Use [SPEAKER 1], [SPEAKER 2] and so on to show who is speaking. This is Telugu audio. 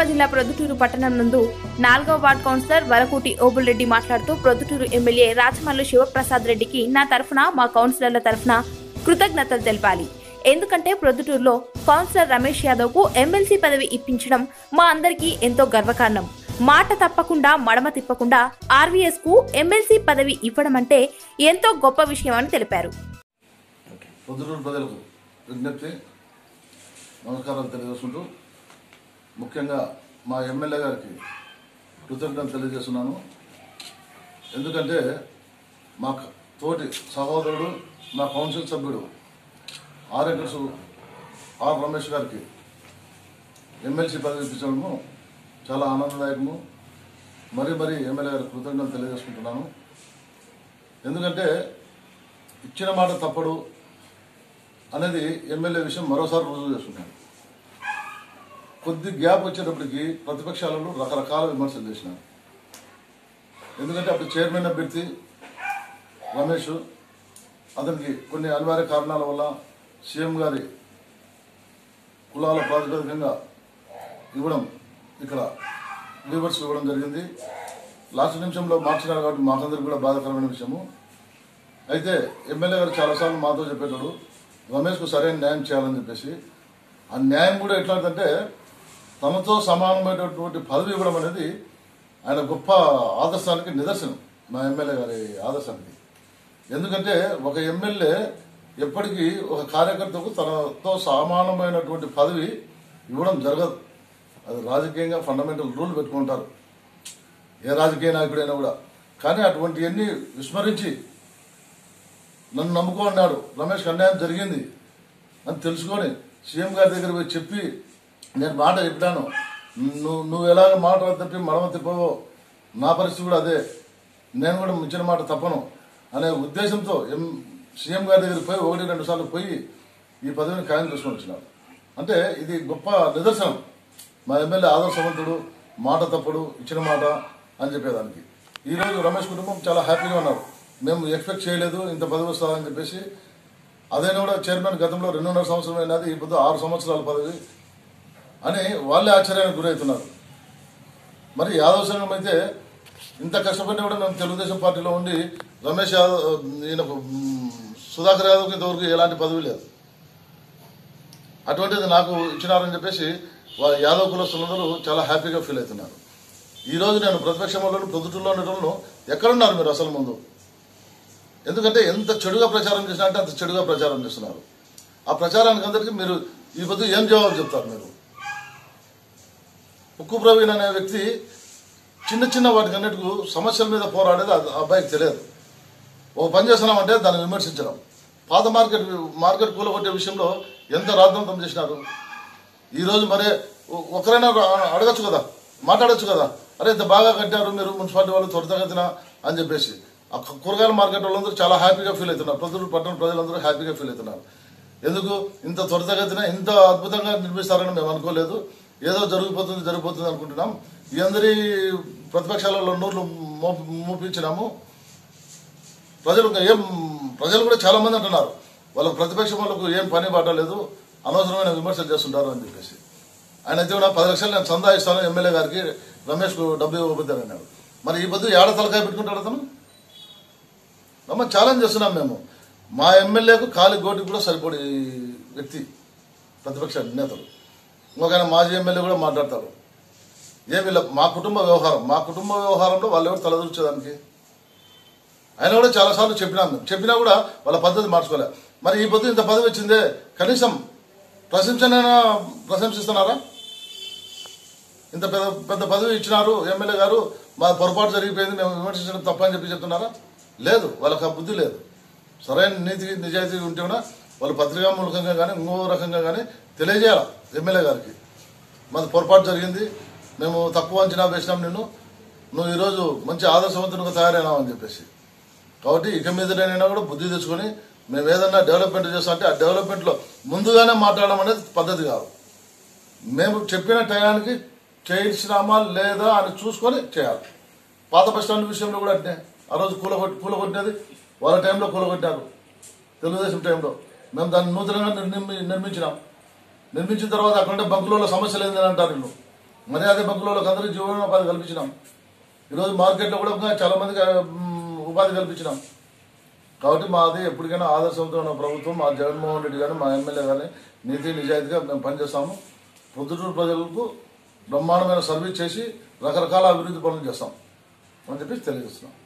[SPEAKER 1] జిల్లా ప్రొద్దుటూరు పట్టణం నందు నాలుగవ వార్డ్ కౌన్సిలర్ వరకూటి ఓబుల్ రెడ్డి మాట్లాడుతూ ప్రొద్దుటూరు ఎమ్మెల్యే రాచమల్లు శివప్రసాద్ రెడ్డికి నా తరఫున మా కౌన్సిలర్ల తరఫున కృతజ్ఞతలు తెలపాలి ఎందుకంటే ప్రొద్దుటూరులో కౌన్సిలర్ రమేష్ యాదవ్ కు ఎమ్మెల్సీ పదవి ఇప్పించడం మా అందరికీ ఎంతో గర్వకారణం మాట తప్పకుండా మడమ తిప్పకుండా ఆర్వీఎస్ కు ఎమ్మెల్సీ పదవి ఇవ్వడం అంటే ఎంతో గొప్ప విషయం అని తెలిపారు
[SPEAKER 2] పొద్దుటూరు ప్రజలకు విజ్ఞప్తి నమస్కారాలు తెలియజేసుకుంటూ ముఖ్యంగా మా ఎమ్మెల్యే గారికి కృతజ్ఞతలు తెలియజేస్తున్నాను ఎందుకంటే మా క- తోటి సహోదరుడు మా కౌన్సిల్ సభ్యుడు ఆర్ వెంకటేశ్ ఆర్ రమేష్ గారికి ఎమ్మెల్సీ పదవి ఇప్పించడము చాలా ఆనందదాయకము మరీ మరీ ఎమ్మెల్యే గారికి కృతజ్ఞతలు తెలియజేసుకుంటున్నాను ఎందుకంటే ఇచ్చిన మాట తప్పడు అనేది ఎమ్మెల్యే విషయం మరోసారి రుజువు చేసుకున్నాను కొద్ది గ్యాప్ వచ్చేటప్పటికి ప్రతిపక్షాలలో రకరకాల విమర్శలు చేసినారు ఎందుకంటే అప్పుడు చైర్మన్ అభ్యర్థి రమేష్ అతనికి కొన్ని అనివార్య కారణాల వల్ల సీఎం గారి కులాల ప్రాతిపదికంగా ఇవ్వడం ఇక్కడ లీవర్స్ ఇవ్వడం జరిగింది లాస్ట్ నిమిషంలో మార్చినారు కాబట్టి మాకందరికి కూడా బాధాకరమైన విషయము అయితే ఎమ్మెల్యే గారు చాలాసార్లు మాతో చెప్పేటాడు రమేష్కు సరైన న్యాయం చేయాలని చెప్పేసి ఆ న్యాయం కూడా ఎట్లాంటిదంటే తమతో సమానమైనటువంటి పదవి ఇవ్వడం అనేది ఆయన గొప్ప ఆదర్శానికి నిదర్శనం మా ఎమ్మెల్యే గారి ఆదర్శానికి ఎందుకంటే ఒక ఎమ్మెల్యే ఎప్పటికీ ఒక కార్యకర్తకు తనతో సమానమైనటువంటి పదవి ఇవ్వడం జరగదు అది రాజకీయంగా ఫండమెంటల్ రూల్ పెట్టుకుంటారు ఏ రాజకీయ నాయకుడైనా కూడా కానీ అటువంటివన్నీ విస్మరించి నన్ను నమ్ముకో అన్నాడు రమేష్ అన్యాయం జరిగింది అని తెలుసుకొని సీఎం గారి దగ్గర పోయి చెప్పి నేను మాట చెప్పాను నువ్వు నువ్వు ఎలాగ మాట తప్పి మడమ తిప్పవో నా పరిస్థితి కూడా అదే నేను కూడా ఇచ్చిన మాట తప్పను అనే ఉద్దేశంతో ఎం సీఎం గారి దగ్గరికి పోయి ఒకటి రెండు సార్లు పోయి ఈ పదవిని ఖాయం చేసుకొని వచ్చినాడు అంటే ఇది గొప్ప నిదర్శనం మా ఎమ్మెల్యే ఆదర్శవంతుడు మాట తప్పుడు ఇచ్చిన మాట అని చెప్పేదానికి ఈరోజు రమేష్ కుటుంబం చాలా హ్యాపీగా ఉన్నారు మేము ఎక్స్పెక్ట్ చేయలేదు ఇంత పదవి వస్తుందని చెప్పేసి అదైనా కూడా చైర్మన్ గతంలో రెండున్నర సంవత్సరం అయినది ఈ పొద్దు ఆరు సంవత్సరాల పదవి అని వాళ్ళే ఆశ్చర్యానికి గురవుతున్నారు మరి యాదవ్ సంఘం అయితే ఇంత కష్టపడినా కూడా మేము తెలుగుదేశం పార్టీలో ఉండి రమేష్ యాదవ్ ఈయనకు మ్, సుధాకర్ యాదవ్కి ఇంతవరకు ఎలాంటి పదవి లేదు అటువంటిది నాకు ఇచ్చినారని చెప్పేసి వా- యాదవ్ కులస్తులందరూ చాలా హ్యాపీగా ఫీల్ అవుతున్నారు ఈ రోజు నేను ప్రతిపక్షం వాళ్ళను ప్రొద్దుటూరులో ఉండటంలో ఎక్కడున్నారు మీరు అసలు ముందు ఎందుకంటే ఎంత చెడుగా ప్రచారం చేసినా అంటే అంత చెడుగా ప్రచారం చేస్తున్నారు ఆ ప్రచారానికి అందరికీ మీరు ఈ పొద్దు ఏం జవాబు చెప్తారు మీరు ఉక్కు ప్రవీణ్ అనే వ్యక్తి చిన్న చిన్న వాటికి అన్నిటికు సమస్యల మీద పోరాడేది ఆ అబ్బాయికి తెలియదు ఒక పని చేస్తున్నామంటే దాన్ని విమర్శించడం పాత మార్కెట్ మార్కెట్ కూలగొట్టే విషయంలో ఎంత రాద్ధాంతం చేసినారు ఈ రోజు మరే ఒ- ఒకరైనా అడగచ్చు కదా మాట్లాడొచ్చు కదా అరే ఇంత బాగా కట్టారు మీరు మున్సిపాలిటీ వాళ్ళు త్వరితగతిన అని చెప్పేసి ఆ కు- కూరగాయల మార్కెట్ వాళ్ళందరూ చాలా హ్యాపీగా ఫీల్ అవుతున్నారు ప్రజలు పట్టణ ప్రజలందరూ హ్యాపీగా ఫీల్ అవుతున్నారు ఎందుకు ఇంత త్వరితగతిన ఇంత అద్భుతంగా నిర్మిస్తారని మేము అనుకోలేదు ఏదో జరిగిపోతుంది జరిగిపోతుంది అనుకుంటున్నాం ఈ అందరి ప్రతిపక్షాలలో నూర్లు మోపి మోపించినాము ప్రజలు ఇంకా ఏం ప్రజలు కూడా చాలా మంది అంటున్నారు వాళ్ళకు ప్రతిపక్షం వాళ్ళకు ఏం పని బాట లేదు అనవసరమైన విమర్శలు చేస్తుంటారు అని చెప్పేసి ఆయన అయితే కూడా పది లక్షలు నేను చందా ఇస్తాను ఎమ్మెల్యే గారికి రమేష్ కు డబ్బు ఇవ్వబోతాను అన్నాడు మరి ఈ పొద్దు ఏడ తలకాయ పెట్టుకుంటాడు అతను అమ్మ ఛాలెంజ్ చేస్తున్నాం మేము మా ఎమ్మెల్యేకు కాలి గోటికి కూడా సరిపడి వ్యక్తి ప్రతిపక్ష నేతలు ఇంకొక ఆయన మాజీ ఎమ్మెల్యే కూడా మాట్లాడతారు ఏమి ఇలా మా కుటుంబ వ్యవహారం మా కుటుంబ వ్యవహారంలో వాళ్ళు ఎవరు తలదూర్చేదానికి ఆయన కూడా చాలాసార్లు చెప్పినాం మేము చెప్పినా కూడా వాళ్ళ పద్ధతి మార్చుకోలే మరి ఈ పొద్దు ఇంత పదవి వచ్చిందే కనీసం ప్రశంసనైనా ప్రశంసిస్తున్నారా ఇంత పెద్ద పెద్ద పదవి ఇచ్చినారు ఎమ్మెల్యే గారు మా పొరపాటు జరిగిపోయింది మేము విమర్శించడం తప్ప అని చెప్పి చెప్తున్నారా లేదు వాళ్ళకి ఆ బుద్ధి లేదు సరైన నీతి నిజాయితీ ఉంటే కూడా వాళ్ళు పత్రికా మూలకంగా కానీ ఇంకో రకంగా కానీ తెలియజేయాలి ఎమ్మెల్యే గారికి మాది పొరపాటు జరిగింది మేము తక్కువ అంచనా వేసినాం నిన్ను నువ్వు ఈరోజు మంచి ఆదర్శవంతునిగా తయారైనావు అని చెప్పేసి కాబట్టి ఇక మీదనైనా కూడా బుద్ధి తెచ్చుకొని మేము ఏదన్నా డెవలప్మెంట్ చేస్తాం అంటే ఆ డెవలప్మెంట్లో ముందుగానే మాట్లాడడం అనేది పద్ధతి కాదు మేము చెప్పిన టయానికి చేయించినామా లేదా అని చూసుకొని చేయాలి పాత బస్ స్టాండ్ విషయంలో కూడా అంటే ఆ రోజు కూలగొట్టి కూలగొట్టినది వాళ్ళ టైంలో కూలగొట్టారు తెలుగుదేశం టైంలో మేము దాన్ని నూతనంగా నిర్మి నిర్మించినాం నిర్మించిన తర్వాత అక్కడ బంకులలో సమస్యలు ఏందని అంటారు వీళ్ళు మరి అదే బంకులకు అందరికీ జీవనోపాధి కల్పించినాం ఈరోజు మార్కెట్లో కూడా ఇంకా చాలా మందికి మ్, ఉపాధి కల్పించినాం కాబట్టి మాది ఎప్పటికైనా ఆదర్శంతో ఉన్న ప్రభుత్వం మా జగన్మోహన్ రెడ్డి గారు మా ఎమ్మెల్యే గారిని నీతి నిజాయితీగా మేము పనిచేస్తాము పొద్దుటూరు ప్రజలకు బ్రహ్మాండమైన సర్వీస్ చేసి రకరకాల అభివృద్ధి పనులు చేస్తాం అని చెప్పి తెలియజేస్తున్నాం